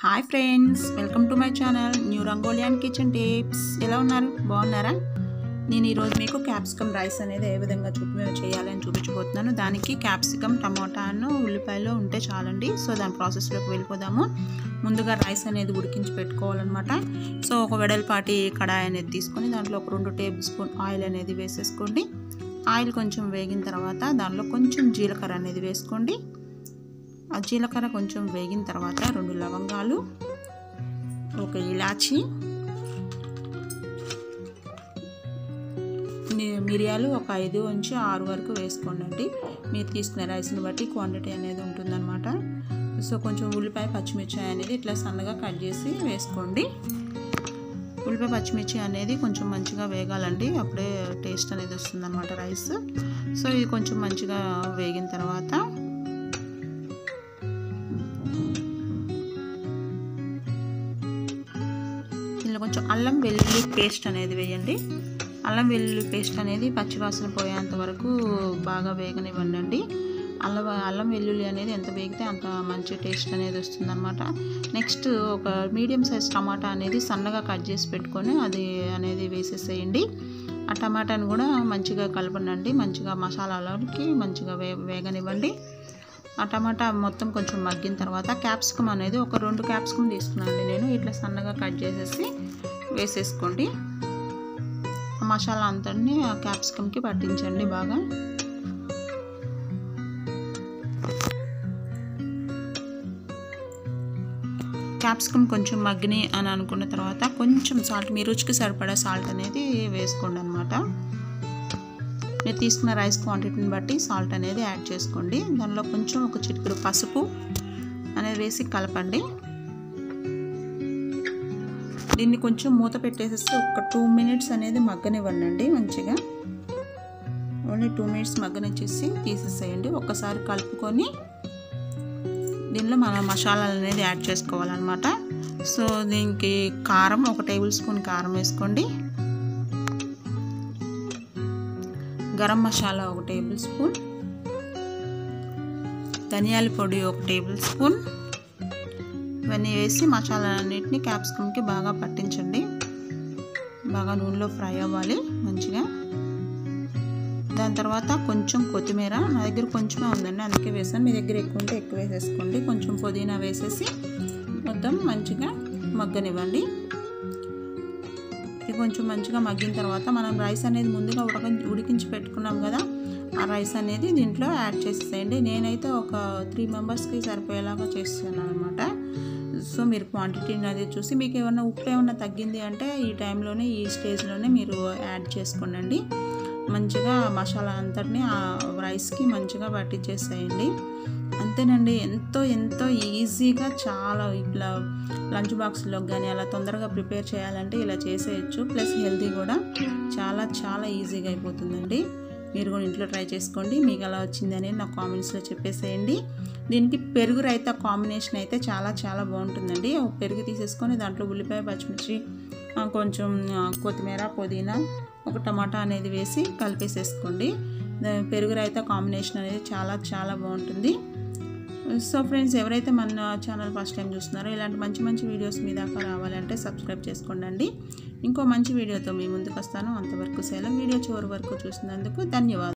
hi friends welcome to my channel new రంగోలియన్ kitchen tips ఎలా ఉన్నారు బాగున్నారా నేను ఈరోజు మీకు క్యాప్సికమ్ రైస్ అనేది ఏ విధంగా చూపి చేయాలని చూపించబోతున్నాను దానికి క్యాప్సికమ్ టమాటాను ఉల్లిపాయలు ఉంటే చాలండి సో దాని ప్రాసెస్లోకి వెళ్ళిపోదాము ముందుగా రైస్ అనేది ఉడికించి పెట్టుకోవాలన్నమాట సో ఒక వెడల్పాటి కడాయి అనేది తీసుకొని దాంట్లో ఒక రెండు టేబుల్ స్పూన్ ఆయిల్ అనేది వేసేసుకోండి ఆయిల్ కొంచెం వేగిన తర్వాత దానిలో కొంచెం జీలకర్ర అనేది వేసుకోండి ఆ జీలకర్ర కొంచెం వేగిన తర్వాత రెండు లవంగాలు ఒక ఇలాచి మిరియాలు ఒక ఐదు నుంచి ఆరు వరకు వేసుకోండి మీరు తీసుకునే రైస్ని బట్టి క్వాంటిటీ అనేది ఉంటుందన్నమాట సో కొంచెం ఉల్లిపాయ పచ్చిమిర్చి అనేది ఇట్లా సన్నగా కట్ చేసి వేసుకోండి ఉల్లిపాయ పచ్చిమిర్చి అనేది కొంచెం మంచిగా వేగాలండి అప్పుడే టేస్ట్ అనేది వస్తుందన్నమాట రైస్ సో ఇది కొంచెం మంచిగా వేగిన తర్వాత ఇందులో కొంచెం అల్లం వెల్లుల్లి పేస్ట్ అనేది వేయండి అల్లం వెల్లుల్లి పేస్ట్ అనేది పచ్చివాసన పోయేంత వరకు బాగా వేగనివ్వండి అల్లం అల్లం వెల్లుల్లి అనేది ఎంత వేగితే అంత మంచి టేస్ట్ అనేది వస్తుందన్నమాట నెక్స్ట్ ఒక మీడియం సైజ్ టమాటా అనేది సన్నగా కట్ చేసి పెట్టుకొని అది అనేది వేసేసేయండి ఆ టమాటాను కూడా మంచిగా కలపనండి మంచిగా మసాలాలోకి మంచిగా వే వేగనివ్వండి ఆ టమాటా మొత్తం కొంచెం మగ్గిన తర్వాత క్యాప్సికమ్ అనేది ఒక రెండు క్యాప్సికమ్ తీసుకున్నాను నేను ఇట్లా సన్నగా కట్ చేసేసి వేసేసుకోండి ఆ మసాలా అంతని ఆ క్యాప్సికమ్కి పట్టించండి బాగా క్యాప్సికమ్ కొంచెం మగ్గిని అని అనుకున్న తర్వాత కొంచెం సాల్ట్ మీ రుచికి సరిపడా సాల్ట్ అనేది వేసుకోండి అనమాట మీరు తీసుకున్న రైస్ క్వాంటిటీని బట్టి సాల్ట్ అనేది యాడ్ చేసుకోండి దానిలో కొంచెం ఒక చిటికెడు పసుపు అనేది వేసి కలపండి దీన్ని కొంచెం మూత పెట్టేసేసి ఒక టూ మినిట్స్ అనేది మగ్గనివ్వండి మంచిగా ఓన్లీ టూ మినిట్స్ మగ్గనిచ్చేసి తీసేసేయండి ఒకసారి కలుపుకొని దీనిలో మనం మసాలాలు అనేది యాడ్ చేసుకోవాలన్నమాట సో దీనికి కారం ఒక టేబుల్ స్పూన్ కారం వేసుకోండి గరం మసాలా ఒక టేబుల్ స్పూన్ ధనియాల పొడి ఒక టేబుల్ స్పూన్ ఇవన్నీ వేసి మసాలాలన్నింటినీ క్యాప్సికమ్కి బాగా పట్టించండి బాగా నూనెలో ఫ్రై అవ్వాలి మంచిగా దాని తర్వాత కొంచెం కొత్తిమీర నా దగ్గర కొంచెమే ఉందండి అందుకే వేసాను మీ దగ్గర ఎక్కువ ఉంటే ఎక్కువ వేసేసుకోండి కొంచెం పుదీనా వేసేసి మొత్తం మంచిగా మగ్గనివ్వండి ఇది కొంచెం మంచిగా మగ్గిన తర్వాత మనం రైస్ అనేది ముందుగా ఉడక ఉడికించి పెట్టుకున్నాం కదా ఆ రైస్ అనేది దీంట్లో యాడ్ చేసేసేయండి నేనైతే ఒక త్రీ మెంబర్స్కి సరిపోయేలాగా చేస్తున్నాను అనమాట సో మీరు క్వాంటిటీ అనేది చూసి మీకు ఏమన్నా ఉప్పు ఏమన్నా తగ్గింది అంటే ఈ టైంలోనే ఈ స్టేజ్లోనే మీరు యాడ్ చేసుకోండి మంచిగా మసాలా అంతటిని ఆ రైస్కి మంచిగా పట్టించేసేయండి అంతేనండి ఎంతో ఎంతో ఈజీగా చాలా ఇట్లా లంచ్ బాక్స్లో కానీ అలా తొందరగా ప్రిపేర్ చేయాలంటే ఇలా చేసేయచ్చు ప్లస్ హెల్తీ కూడా చాలా చాలా ఈజీగా అయిపోతుందండి మీరు కూడా ఇంట్లో ట్రై చేసుకోండి మీకు ఎలా వచ్చిందని నాకు కామెంట్స్లో చెప్పేసేయండి దీనికి పెరుగు రైతా కాంబినేషన్ అయితే చాలా చాలా బాగుంటుందండి పెరుగు తీసేసుకొని దాంట్లో ఉల్లిపాయ పచ్చిమిర్చి కొంచెం కొత్తిమీర పుదీనా ఒక టమాటా అనేది వేసి కలిపేసేసుకోండి పెరుగు రైతా కాంబినేషన్ అనేది చాలా చాలా బాగుంటుంది సో ఫ్రెండ్స్ ఎవరైతే మన ఛానల్ ఫస్ట్ టైం చూస్తున్నారో ఇలాంటి మంచి మంచి వీడియోస్ మీ దాకా రావాలంటే సబ్స్క్రైబ్ చేసుకోండి ఇంకో మంచి వీడియోతో మీ ముందుకు వస్తాను అంతవరకు సెలవు వీడియో చివరి వరకు చూసినందుకు ధన్యవాదాలు